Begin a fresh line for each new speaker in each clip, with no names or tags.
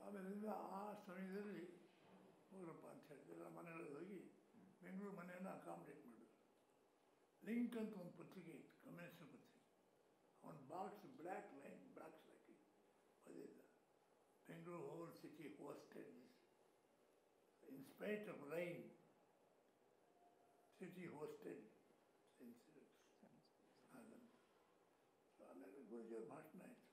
ಆಮೇಲಿಂದ ಆ ಸಮಯದಲ್ಲಿ ಹೋಗ್ರಪ್ಪ ಅಂತ ಹೇಳಿದ್ರೆ ಮನೆಗಳಿಗೆ ಹೋಗಿ ಬೆಂಗಳೂರು ಮನೆಯನ್ನು ಅಕಾಮಿಡೇಟ್ ಮಾಡಿದ್ರು ಲಿಂಕ್ ಅಂತ ಒಂದು ಪತ್ರಿಕೆ ಇತ್ತು ಕಮ್ಯುನಿಸ್ಟ್ ಪತ್ರಿಕೆ ಅವನು ಬಾಕ್ಸ್ ಬ್ಲ್ಯಾಕ್ ಲೈನ್ ಬ್ಲ್ಯಾಕ್ಸ್ ಹಾಕಿ ಬರೆದಿದ್ದ Bengaluru whole city hosted in spite of rain city hosted incidents ಹಾಗಂತ ಸೊ ಆಮೇಲೆ ಗುರುಜಿಯವ್ರ ಭಾಷಣ ಆಯಿತು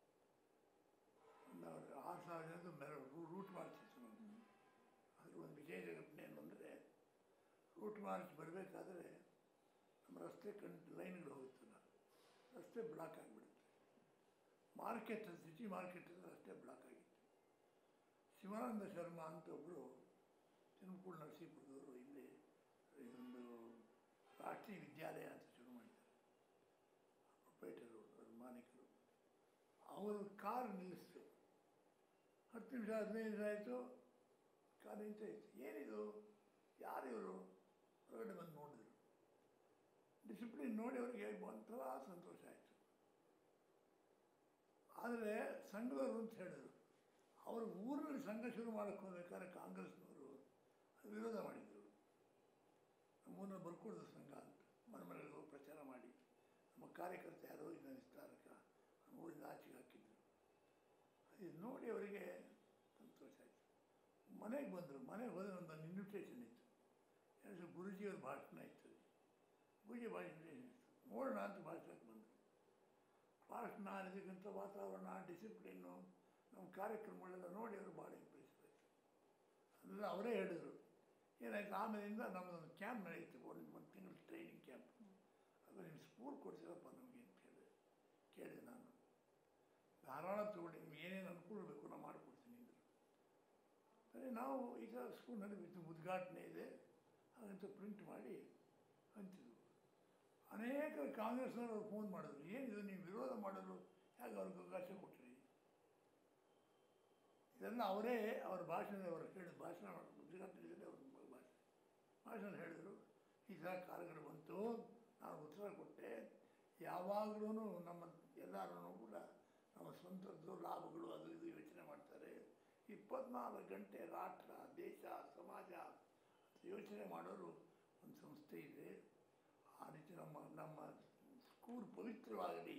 ಒಂದು ಅವ್ರು ಆರು ಸಾವಿರ ಜನದ ಮೆರ ರೂಟ್ ಮಾಡ್ತಿತ್ತು ನಾನು ಅದ್ರ ಒಂದು ವಿಶೇಷ ಘಟನೆ ಏನು ಅಂದರೆ ರೂಟ್ ಮಾರ್ಚ್ ಬರಬೇಕಾದ್ರೆ ನಮ್ಮ ರಸ್ತೆ ಕಣ್ ಲೈನ್ಗಳು ಹೋಗುತ್ತಲ್ಲ ರಸ್ತೆ ಬ್ಲಾಕ್ ಆಗಿಬಿಡುತ್ತೆ ಮಾರ್ಕೆಟ್ ಸಿಟಿ ಮಾರ್ಕೆಟ್ ರಸ್ತೆ ಬ್ಲಾಕ್ ಆಗಿತ್ತು ಶಿವಾನಂದ ಶರ್ಮಾ ಅಂತ ಒಬ್ಬರು ತಿರುಮಕೂರು ನರಸೀಪುರದವರು ಇಲ್ಲಿ ಇದೊಂದು ರಾಷ್ಟ್ರೀಯ ವಿದ್ಯಾಲಯ ಅಂತ ಶುರು ಮಾಡಿದ್ದಾರೆ ಪ್ರೊಪೇಟರು ಅವ್ರ ಮಾಲೀಕರು ಅವರು ಕಾರ್ ನಿಲ್ಲಿಸ್ತು ಹತ್ತು ನಿಮಿಷ ಹದಿನೈದು ನಿಮಿಷ ಆಯಿತು ಕಾರ್ ನಿಂತಾಯಿತು ಏನಿದು ಯಾರು ಇವರು ಹೊರಗಡೆ ಬಂದು ನೋಡಿದ್ರು ಡಿಸಿಪ್ಲಿನ್ ನೋಡಿ ಅವ್ರಿಗೆ ಒಂಥರ ಸಂತೋಷ ಆಯಿತು ಆದರೆ ಸಂಘದವರು ಅಂತ ಹೇಳಿದರು ಅವರು ಊರಿನಲ್ಲಿ ಸಂಘ ಶುರು ಮಾಡೋಕ್ಕೆ ಹೋಗ್ಬೇಕಾದ್ರೆ ಕಾಂಗ್ರೆಸ್ನವರು ಅದು ವಿರೋಧ ಮಾಡಿದರು ನಮ್ಮೂರಿನ ಬರ್ಕೊಡ್ದು ಸಂಘ ಅಂತ ಮನೆ ಮನೆಗಳಿಗೆ ಹೋಗಿ ಪ್ರಚಾರ ಮಾಡಿ ನಮ್ಮ ಕಾರ್ಯಕರ್ತ ಯಾರೋ ಇದನ್ನ ವಿಸ್ತಾರಕ ನಮ್ಮ ಊರಿಂದ ಆಚೆಗೆ ಹಾಕಿದ್ರು ಅದು ನೋಡಿ ಅವರಿಗೆ ಸಂತೋಷ ಆಯಿತು ಮನೆಗೆ ಬಂದರು ಮನೆಗೆ ಹೋದರೆ ಒಂದು ಇನ್ವಿಟೇಷನ್ ಇತ್ತು ಎರಡು ಗುರುಜಿಯವ್ರ ಭಾಷಣ ಇತ್ತು ಅಲ್ಲಿ. ಗುರುಜಿ ಭಾಷಣ ಇನ್ವಿಟೇಷನ್ ಇತ್ತು ನೋಡೋಣ ಅಂತ ಭಾಷಣಕ್ಕೆ ಬಂದರು ಭಾಷಣ ಇದಕ್ಕಂಥ ವಾತಾವರಣ ಡಿಸಿಪ್ಲಿನ್ನು ನಮ್ಮ ಕಾರ್ಯಕ್ರಮಗಳೆಲ್ಲ ನೋಡಿ ಅವರು ಭಾಳ ಇಂಪ್ರೆಸ್ ಆಯಿತು ಅದೆಲ್ಲ ಅವರೇ ಹೇಳಿದರು ಏನಾಯ್ತು ಆಮೇಲಿಂದ ನಮ್ಮದೊಂದು ಕ್ಯಾಂಪ್ ನಡೆಯಿತು ಒಂದು ಒಂದು ತಿಂಗಳು ಟ್ರೈನಿಂಗ್ ಕ್ಯಾಂಪ್ ಅದು ನಿಮ್ಮ ಸ್ಕೂಲ್ ಕೊಡ್ತೀರಪ್ಪ ನಮಗೆ ಅಂತ ಕೇಳಿದೆ ಕೇಳಿದೆ ನಾನು ಧಾರಾಳ ತಗೊಂಡು ನಿಮ್ಗೆ ಏನೇನು ಅನುಕೂಲ ಬೇಕು ನಾನು ಮಾಡಿಕೊಡ್ತೀನಿ ಅಂದರು ಸರಿ ನಾವು ಈಗ ಸ್ಕೂಲ್ ನಡೀಬೇಕು ಉದ್ಘಾಟನೆ ಇದೆ ಹಾಗಂತ ಪ್ರಿಂಟ್ ಮಾಡಿ ಅಂತಿದ್ವು ಅನೇಕ ಕಾಂಗ್ರೆಸ್ನವರು ಫೋನ್ ಮಾಡಿದ್ರು ಏನಿದು ನೀವು ವಿರೋಧ ಮಾಡಲು ಹೇಗೆ ಅವ್ರಿಗೆ ಅವಕಾಶ ಕೊಟ್ಟಿರಿ ಇದೆಲ್ಲ ಅವರೇ ಅವ್ರ ಭಾಷಣ ಅವರು ಹೇಳಿದ ಭಾಷಣ ಮಾಡಿ ಉದ್ಘಾಟನೆ ಅವ್ರ ಭಾಷಣ ಭಾಷಣ ಹೇಳಿದರು ಈ ಥರ ಕಾರ್ಯಗಳು ಬಂತು ನಾನು ಉತ್ತರ ಕೊಟ್ಟೆ ಯಾವಾಗಲೂ ನಮ್ಮ ಎಲ್ಲರೂ ಕೂಡ ನಮ್ಮ ಸ್ವಂತದ್ದು ಲಾಭಗಳು ಅದು ಇದು ಯೋಚನೆ ಮಾಡ್ತಾರೆ ಇಪ್ಪತ್ನಾಲ್ಕು ಗಂಟೆ ರಾಷ್ಟ್ರ ದೇಶ ಸಮಾಜ ಅಂತ ಯೋಚನೆ ಮಾಡೋರು ಒಂದು ಸಂಸ್ಥೆ ಇದೆ ಆ ರೀತಿ ನಮ್ಮ ನಮ್ಮ ಸ್ಕೂಲ್ ಪವಿತ್ರವಾಗಲಿ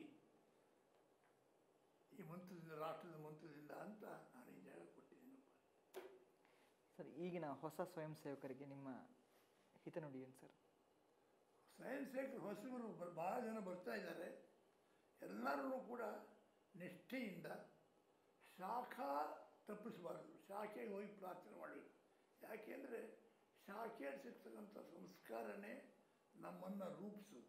ಈ ಮಂತ್ರದಿಂದ ರಾಷ್ಟ್ರದ ಮಂತ್ರದಿಂದ ಅಂತ ನಾನು ಈ ಜಾಗ ಕೊಟ್ಟಿದ್ದೀನಪ್ಪ
ಸರ್ ಈಗಿನ ಹೊಸ ಸ್ವಯಂ ಸೇವಕರಿಗೆ ನಿಮ್ಮ ಹಿತನುಡಿ ಏನು ಸರ್
ಸೈನ್ಸ್ ಸೇಕರ್ ಹೊಸಬರು ಬ- ಭಾಳ ಜನ ಬರ್ತಾ ಇದ್ದಾರೆ ಎಲ್ಲರೂ ಕೂಡ ನಿಷ್ಠೆಯಿಂದ ಶಾಖಾ ತಪ್ಪಿಸಬಾರ್ದು ಶಾಖೆಗೆ ಹೋಗಿ ಪ್ರಾರ್ಥನೆ ಮಾಡಬೇಕು ಯಾಕೆಂದರೆ ಶಾಖೆಯಲ್ಲಿ ಸಿಗ್ತಕ್ಕಂಥ ಸಂಸ್ಕಾರನೇ ನಮ್ಮನ್ನು ರೂಪಿಸೋದು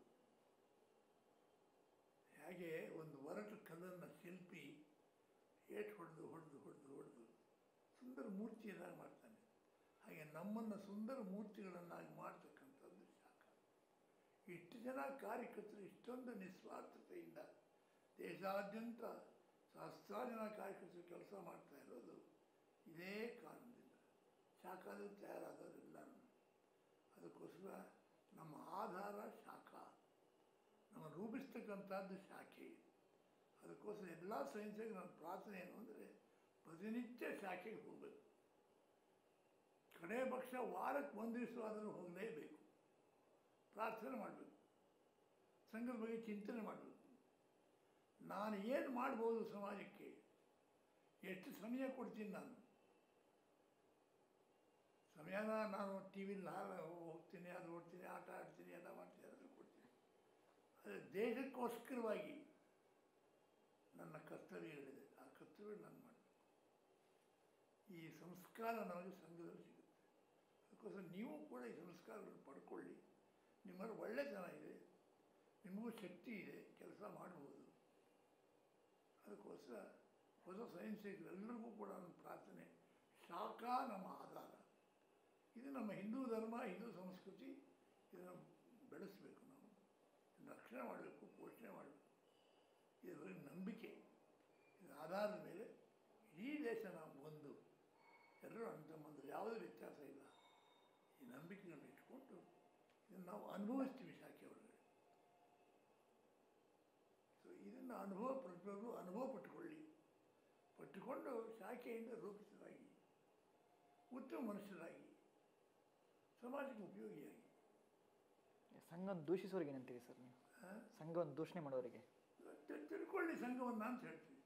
ಹೇಗೆ ಒಂದು ಒರಟು ಕಲ್ಲನ್ನು ಶಿಲ್ಪಿ ಏಟು ಹೊಡೆದು ಹೊಡೆದು ಹೊಡೆದು ಹೊಡೆದು ಸುಂದರ ಮೂರ್ತಿಯನ್ನಾಗಿ ಮಾಡ್ತಾನೆ ಹಾಗೆ ನಮ್ಮನ್ನು ಸುಂದರ ಮೂರ್ತಿಗಳನ್ನಾಗಿ ಮಾಡ್ತಕ್ಕಂಥದ್ದು ಶಾಖ ಇಷ್ಟು ಜನ ಕಾರ್ಯಕರ್ತರು ಇಷ್ಟೊಂದು ನಿಸ್ವಾರ್ಥತೆಯಿಂದ ದೇಶಾದ್ಯಂತ ಸಹಸ್ರಾರು ಜನ ಕಾರ್ಯಕರ್ತರು ಕೆಲಸ ಮಾಡ್ತಾ ಇರೋದು ಇದೇ ಕಾರಣದಿಂದ ಶಾಖಾದ ತಯಾರಾದವರೆಲ್ಲರೂ ಅದಕ್ಕೋಸ್ಕರ ನಮ್ಮ ಆಧಾರ ಶಾಖ ನಮ್ಮ ರೂಪಿಸ್ತಕ್ಕಂಥದ್ದು ಶಾಖೆ ಅದಕ್ಕೋಸ್ಕರ ಎಲ್ಲ ಸೈನ್ಸಿಗೆ ನನ್ನ ಪ್ರಾರ್ಥನೆ ಏನು ಅಂದರೆ ಪ್ರತಿನಿತ್ಯ ಶಾಖೆಗೆ ಹೋಗಬೇಕು ಕಡೆ ಪಕ್ಷ ವಾರಕ್ಕೆ ಒಂದು ದಿವಸ ಆದರೂ ಹೋಗಲೇಬೇಕು ಪ್ರಾರ್ಥನೆ ಮಾಡಬೇಕು ಸಂಘದ ಬಗ್ಗೆ ಚಿಂತನೆ ಮಾಡಬೇಕು ನಾನು ಏನು ಮಾಡ್ಬೋದು ಸಮಾಜಕ್ಕೆ ಎಷ್ಟು ಸಮಯ ಕೊಡ್ತೀನಿ ನಾನು ಸಮಯನ ನಾನು ಟಿ ವಿಲಿ ಹೋಗ್ತೀನಿ ಅದು ಓಡ್ತೀನಿ ಆಟ ಆಡ್ತೀನಿ ಎಲ್ಲ ಮಾಡ್ತೀನಿ ಅದನ್ನು ಕೊಡ್ತೀನಿ ಆದರೆ ದೇಶಕ್ಕೋಸ್ಕರವಾಗಿ ನನ್ನ ಕರ್ತವ್ಯಗಳಿದೆ ಆ ಕರ್ತವ್ಯ ನಾನು ಮಾಡಬೇಕು ಈ ಸಂಸ್ಕಾರ ನಮಗೆ ಸಂಘದಲ್ಲಿ ಸಿಗುತ್ತೆ ಅದಕ್ಕೋಸ್ಕರ ನೀವು ಕೂಡ ಈ ಸಂಸ್ಕಾರಗಳನ್ನು ಪಡ್ಕೊಳ್ಳಿ ನಿಮ್ಮಲ್ಲಿ ಒಳ್ಳೆತನ ಇದೆ ನಿಮಗೂ ಶಕ್ತಿ ಇದೆ ಕೆಲಸ ಮಾಡ್ಬೋದು ಅದಕ್ಕೋಸ್ಕರ ಹೊಸ ಸೈನ್ಸಿಗರೆಲ್ಲರಿಗೂ ಕೂಡ ನನ್ನ ಪ್ರಾರ್ಥನೆ ಶಾಖಾ ನಮ್ಮ ಆಧಾರ ಇದು ನಮ್ಮ ಹಿಂದೂ ಧರ್ಮ ಹಿಂದೂ ಸಂಸ್ಕೃತಿ ಇದನ್ನು ಬೆಳೆಸಬೇಕು ನಾವು ಇದನ್ನು ರಕ್ಷಣೆ ಮಾಡಬೇಕು ಪೋಷಣೆ ಮಾಡಬೇಕು ಇದರ ಬಗ್ಗೆ ನಂಬಿಕೆ ಇದರ ಆಧಾರದ ಮೇಲೆ ಇಡೀ ದೇಶ ನಾವು ಒಂದು ಎಲ್ಲರೂ ಅಣ್ಣ ತಮ್ಮಂದರು ಯಾವುದೇ ವ್ಯತ್ಯಾಸ ಇಲ್ಲ ಈ ನಂಬಿಕೆಗಳನ್ನು ಇಟ್ಕೊಂಡು ಇದನ್ನು ನಾವು ಅನುಭವಿಸ್ತೀವಿ ಶಾಖೆ ಒಳಗಡೆ ಸೊ ಇದನ್ನು ಅನುಭವ ಪ್ರತಿಯೊಬ್ಬರು ಅನುಭವ ಪಟ್ಟುಕೊಳ್ಳಿ ಪಟ್ಟುಕೊಂಡು ಇಟ್ಕೊಂಡು ಶಾಖೆಯಿಂದ ರೂಪಿಸಲಾಗಿ ಉತ್ತಮ ಮನುಷ್ಯರಾಗಿ ಸಮಾಜಕ್ಕೆ ಉಪಯೋಗಿಯಾಗಿ
ಸಂಘವನ್ನು ದೂಷಿಸೋರಿಗೆ ಏನಂತೀರಿ ಸರ್ ನೀವು
ಆ,
ಸಂಘವನ್ನು ದೂಷಣೆ ಮಾಡೋರಿಗೆ
ತಿ- ತಿಳ್ಕೊಳ್ಳಿ ಸಂಘವನ್ನು ಅಂತ ಹೇಳ್ತೀವಿ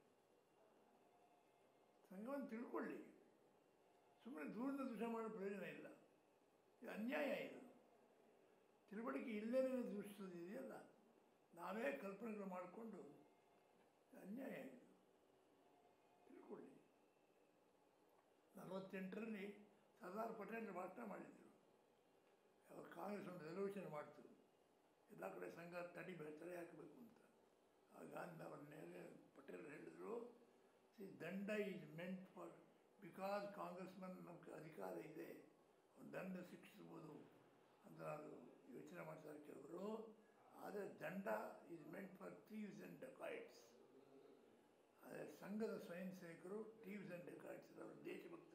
ಸಂಘವನ್ನು ತಿಳ್ಕೊಳ್ಳಿ ಸುಮ್ಮನೆ ದೂರದ ದೂಷ ಮಾಡೋ ಪ್ರಯೋಜನ ಇಲ್ಲ ಇದು ಅನ್ಯಾಯ ಇದು ತಿಳುವಳಿಕೆ ಇಲ್ಲದೇ ದೂಷಿಸೋದಿದೆಯಲ್ಲ ನಾವೇ ಕಲ್ಪನೆಗಳು ಮಾಡಿಕೊಂಡು ಅನ್ಯಾಯ ಇದು ತಿಳ್ಕೊಳ್ಳಿ ನಲವತ್ತೆಂಟರಲ್ಲಿ ಸರ್ದಾರ್ ಪಟೇಲ್ ಭಾಷಣ ಮಾಡಿದರು ಯಾವ ಕಾಂಗ್ರೆಸ್ ಒಂದು ರೆಸಲ್ಯೂಷನ್ ಮಾಡ್ತು ಎಲ್ಲ ಕಡೆ ಸಂಘ ತಡಿ ತಡೆ ಹಾಕಬೇಕು ಅಂತ ಆಗ ಗಾಂಧಿ ಅವರ ಮೇಲೆ ಪಟೇಲ್ ಹೇಳಿದರು see danda is meant for because Congressman ನಮ್ಗೆ ಅಧಿಕಾರ ಇದೆ ಒಂದು ದಂಡ ಶಿಕ್ಷಿಸ್ಬೋದು ಅಂತ ನಾನು ಯೋಚನೆ ಮಾಡ್ತಾರೆ ಕೆಲವರು ಆದರೆ danda is meant for thieves and dacoits ಆದರೆ ಸಂಘದ ಸ್ವಯಂ ಸೇವಕರು ಥೀವ್ಸ್ ಆ್ಯಂಡ್ ಡೆಕಾಯ್ಟ್ಸ್ ಅವರು ದೇಶಭಕ್ತರು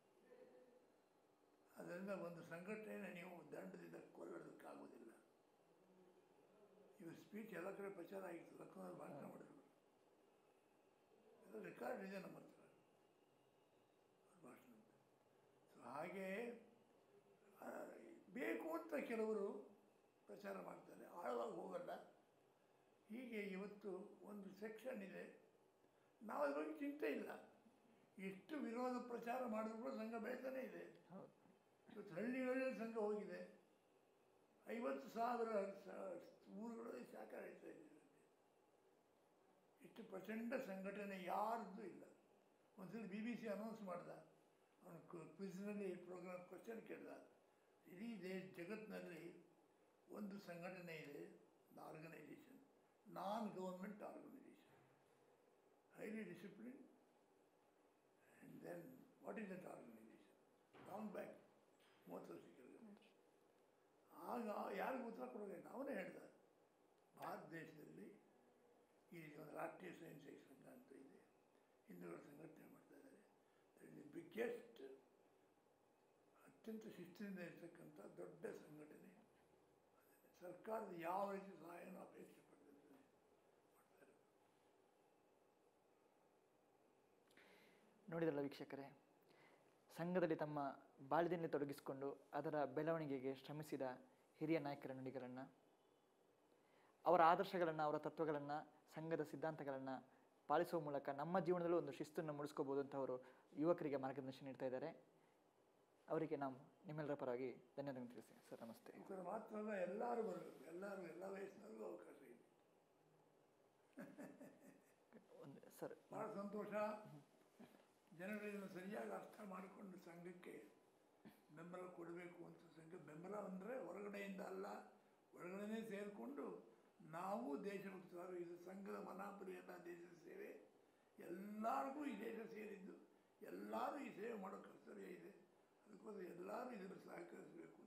ಅದರಿಂದ ಒಂದು ಸಂಘಟನೆ ನೀವು ದಂಡದಿಂದ ಕೊಲ್ಲೋದಕ್ಕಾಗೋದಿಲ್ಲ ಇವ್ರ ಸ್ಪೀಚ್ ಎಲ್ಲ ಕಡೆ ಪ್ರಚಾರ ಆಗಿತ್ತು ಲಕ್ನೋದಲ್ಲಿ ಭಾಷಣ ಮಾಡಿದ್ರು ಎಲ್ಲ ರೆಕಾರ್ಡ್ ಇದೆ ನಮ್ಮ ಹತ್ರ ಅವ್ರ ಭಾಷಣ ಸೊ ಹಾಗೆ ಆ, ಬೇಕು ಅಂತ ಕೆಲವರು ಪ್ರಚಾರ ಮಾಡ್ತಾರೆ ಆಳವಾಗಿ ಹೋಗಲ್ಲ ಹೀಗೆ ಇವತ್ತು ಒಂದು ಸೆಕ್ಷನ್ ಇದೆ ನಾವು ಅದ್ರ ಬಗ್ಗೆ ಚಿಂತೆ ಇಲ್ಲ ಎಷ್ಟು ವಿರೋಧ ಪ್ರಚಾರ ಮಾಡಿದ್ರು ಕೂಡ ಸಂಘ ಬೆಳೀತಾನೆ ಇದೆ
ಹೌದು
ಇವತ್ತು ಹಳ್ಳಿಗಳಲ್ಲಿ ಸಂಘ ಹೋಗಿದೆ ಐವತ್ತು ಸಾವಿರ ಸ- ಊರುಗಳಲ್ಲಿ ಶಾಖೆ ನಡೀತಾ ಇದೆ ಇಷ್ಟು ಪ್ರಚಂಡ ಸಂಘಟನೆ ಯಾರ್ದು ಇಲ್ಲ ಒಂದ್ಸಲ ಬಿ ಬಿ ಸಿ ಅನೌನ್ಸ್ ಮಾಡ್ದ ಅವನು ಕ್ವಿಜ್ನಲ್ಲಿ ಪ್ರೋಗ್ರಾಮ್ ಕ್ವಶನ್ ಕೇಳ್ದ ಇಡೀ ದೇಶ ಜಗತ್ತಿನಲ್ಲಿ ಒಂದು ಸಂಘಟನೆ ಇದೆ organisation non government organisation highly discipline and then what is that organisation long back ಮೂವತ್ತು ವರ್ಷ ಕೆಳಗೆ ಆಗ ಯಾರಿಗೂ ಉತ್ತರ ಕೊಡಬೇಕು ಅವನೇ ಹೇಳ್ದ ಭಾರತ ದೇಶದಲ್ಲಿ ಈ ರೀತಿ ಒಂದು ರಾಷ್ಟ್ರೀಯ ಸ್ವಯಂ ಸೇವಕ ಸಂಘ ಅಂತ ಇದೆ ಹಿಂದೂಗಳ ಸಂಘಟನೆ ಮಾಡ್ತಾ ಇದ್ದಾರೆ ದಟ್ ಇಸ್ ದಿ ಬಿಗ್ಗೆಸ್ಟ್ ಅತ್ಯಂತ ಶಿಸ್ತಿನಿಂದ ಇರ್ತಕ್ಕಂಥ ದೊಡ್ಡ ಸಂಘಟನೆ ಸರ್ಕಾರದ ಯಾವ ರೀತಿ ಸಹಾಯನೂ ಅಪೇಕ್ಷೆ ಪಡೆದಂತೆ ಮಾಡ್ತಾ ಇರೋದು
ನೋಡಿದ್ರಲ್ಲ ವೀಕ್ಷಕರೇ ಸಂಘದಲ್ಲಿ ತಮ್ಮ ಬಾಳ್ಯದಲ್ಲಿ ತೊಡಗಿಸಿಕೊಂಡು ಅದರ ಬೆಳವಣಿಗೆಗೆ ಶ್ರಮಿಸಿದ ಹಿರಿಯ ನಾಯಕರ ನುಡಿಗಳನ್ನು ಅವರ ಆದರ್ಶಗಳನ್ನು ಅವರ ತತ್ವಗಳನ್ನು ಸಂಘದ ಸಿದ್ಧಾಂತಗಳನ್ನು ಪಾಲಿಸುವ ಮೂಲಕ ನಮ್ಮ ಜೀವನದಲ್ಲೂ ಒಂದು ಶಿಸ್ತನ್ನು ಮೂಡಿಸ್ಕೋಬೋದು ಅಂತ ಅವರು ಯುವಕರಿಗೆ ಮಾರ್ಗದರ್ಶನ ನೀಡ್ತಾ ಇದ್ದಾರೆ ಅವರಿಗೆ ನಾವು ನಿಮ್ಮೆಲ್ಲರ ಪರವಾಗಿ ಧನ್ಯವಾದಗಳು ತಿಳಿಸಿ ಸರ್ ನಮಸ್ತೆ
ಯುವಕರು ಮಾತ್ರ ಅಲ್ಲ ಎಲ್ಲರೂ ಬರಬೇಕು ಎಲ್ಲರೂ ಎಲ್ಲ ವಯಸ್ಸಿನವ್ರಿಗೂ ಅವಕಾಶ ಇದೆ
ಒಂದು ಸರ್
ಭಾಳ ಸಂತೋಷ ಜನರು ಇದನ್ನು ಸರಿಯಾಗಿ ಅರ್ಥ ಮಾಡಿಕೊಂಡು ಸಂಘಕ್ಕೆ ಬೆಂಬಲ ಕೊಡಬೇಕು ಅಂತ ಸಂಘ ಬೆಂಬಲ ಅಂದರೆ ಹೊರಗಡೆಯಿಂದ ಅಲ್ಲ ಒಳಗಡೆನೇ ಸೇರಿಕೊಂಡು ನಾವು ದೇಶಭಕ್ತರು ಇದು ಸಂಘದ ಮನಾಪುರಿ ಎಲ್ಲ ದೇಶದ ಸೇವೆ ಎಲ್ಲರಿಗೂ ಈ ದೇಶ ಸೇರಿದ್ದು ಎಲ್ಲರೂ ಈ ಸೇವೆ ಮಾಡೋ ಕರ್ತವ್ಯ ಇದೆ ಅದಕ್ಕೋಸ್ಕರ ಎಲ್ಲರೂ ಇದನ್ನು ಸಹಕರಿಸಬೇಕು